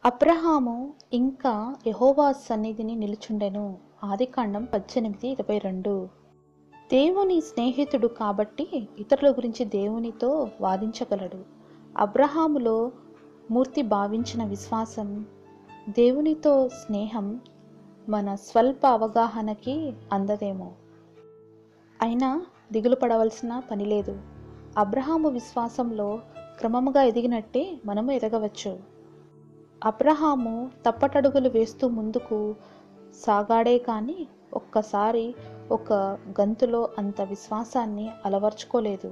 అబ్రహాము ఇంకా యెహోవా సన్నిధిని నిలుచుండెను ఆదికాండం పద్దెనిమిది ఇరవై రెండు దేవుని స్నేహితుడు కాబట్టి ఇతరుల గురించి దేవునితో వాదించగలడు అబ్రహాములో మూర్తి భావించిన విశ్వాసం దేవునితో స్నేహం మన స్వల్ప అవగాహనకి అందదేమో అయినా దిగులు పడవలసిన పని లేదు అబ్రహాము విశ్వాసంలో క్రమముగా ఎదిగినట్టే మనము ఎదగవచ్చు అబ్రహాము తప్పటడుగులు వేస్తూ ముందుకు సాగాడే కానీ ఒక్కసారి ఒక గంతులో అంత విశ్వాసాన్ని అలవర్చుకోలేదు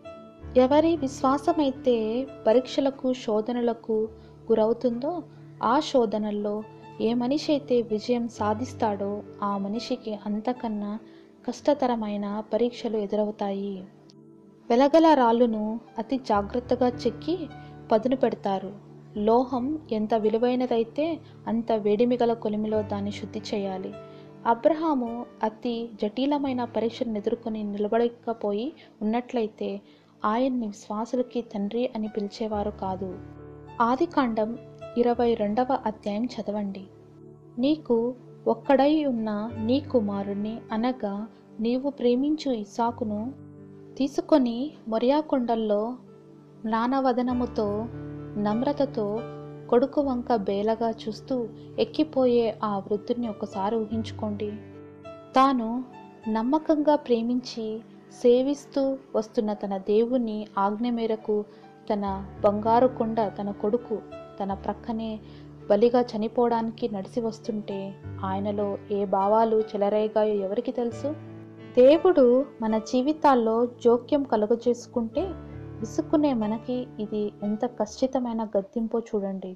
ఎవరి విశ్వాసమైతే పరీక్షలకు శోధనలకు గురవుతుందో ఆ శోధనల్లో ఏ మనిషి అయితే విజయం సాధిస్తాడో ఆ మనిషికి అంతకన్నా కష్టతరమైన పరీక్షలు ఎదురవుతాయి వెలగల రాళ్ళును అతి జాగ్రత్తగా చెక్కి పదును పెడతారు లోహం ఎంత విలువైనదైతే అంత వేడిమిగల కొలిమిలో దాన్ని శుద్ధి చేయాలి అబ్రహాము అతి జటిలమైన పరీక్షను ఎదుర్కొని నిలబడకపోయి ఉన్నట్లయితే ఆయన్ని విశ్వాసులకి తండ్రి అని పిలిచేవారు కాదు ఆదికాండం ఇరవై రెండవ అధ్యాయం చదవండి నీకు ఒక్కడై ఉన్న నీ కుమారుణ్ణి అనగా నీవు ప్రేమించు ఇసాకును తీసుకొని మొరియా కొండల్లో మ్లానవదనముతో నమ్రతతో కొడుకు వంక బేలగా చూస్తూ ఎక్కిపోయే ఆ వృద్ధుని ఒకసారి ఊహించుకోండి తాను నమ్మకంగా ప్రేమించి సేవిస్తూ వస్తున్న తన దేవుని ఆజ్ఞ మేరకు తన బంగారు కొండ తన కొడుకు తన ప్రక్కనే బలిగా చనిపోవడానికి నడిచి వస్తుంటే ఆయనలో ఏ భావాలు చెలరేగాయో ఎవరికి తెలుసు దేవుడు మన జీవితాల్లో జోక్యం కలుగజేసుకుంటే విసుక్కునే మనకి ఇది ఎంత కష్టితమైన గద్దింపో చూడండి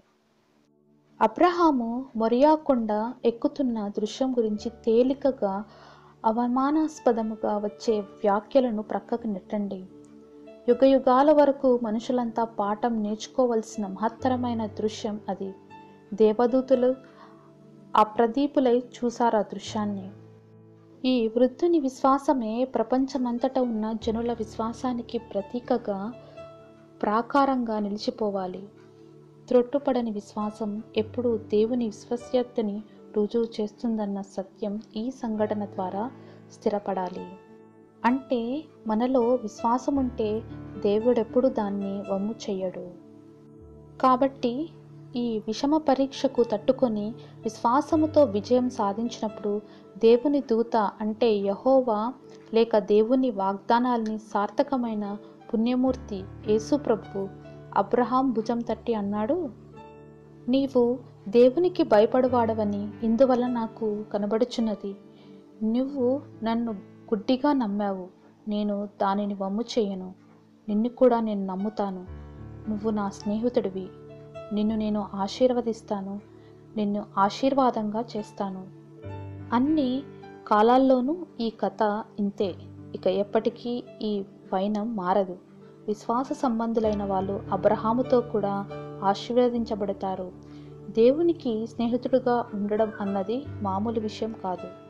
అబ్రహాము మొరియా కొండ ఎక్కుతున్న దృశ్యం గురించి తేలికగా అవమానాస్పదముగా వచ్చే వ్యాఖ్యలను ప్రక్కకు నెట్టండి యుగ యుగాల వరకు మనుషులంతా పాఠం నేర్చుకోవలసిన మహత్తరమైన దృశ్యం అది దేవదూతులు అప్రదీపులై చూశారు ఆ దృశ్యాన్ని ఈ వృద్ధుని విశ్వాసమే ప్రపంచమంతటా ఉన్న జనుల విశ్వాసానికి ప్రతీకగా ప్రాకారంగా నిలిచిపోవాలి త్రొట్టుపడని విశ్వాసం ఎప్పుడూ దేవుని విశ్వస్యతని రుజువు చేస్తుందన్న సత్యం ఈ సంఘటన ద్వారా స్థిరపడాలి అంటే మనలో విశ్వాసం ఉంటే దేవుడెప్పుడు దాన్ని వమ్ము చెయ్యడు కాబట్టి ఈ విషమ పరీక్షకు తట్టుకొని విశ్వాసముతో విజయం సాధించినప్పుడు దేవుని దూత అంటే యహోవా లేక దేవుని వాగ్దానాల్ని సార్థకమైన పుణ్యమూర్తి యేసుప్రభు అబ్రహాం భుజం తట్టి అన్నాడు నీవు దేవునికి భయపడువాడవని ఇందువల్ల నాకు కనబడుచున్నది నువ్వు నన్ను గుడ్డిగా నమ్మావు నేను దానిని వమ్ము చేయను నిన్ను కూడా నేను నమ్ముతాను నువ్వు నా స్నేహితుడివి నిన్ను నేను ఆశీర్వదిస్తాను నిన్ను ఆశీర్వాదంగా చేస్తాను అన్ని కాలాల్లోనూ ఈ కథ ఇంతే ఇక ఎప్పటికీ ఈ వైనం మారదు విశ్వాస సంబంధులైన వాళ్ళు అబ్రహాముతో కూడా ఆశీర్వదించబడతారు దేవునికి స్నేహితుడుగా ఉండడం అన్నది మామూలు విషయం కాదు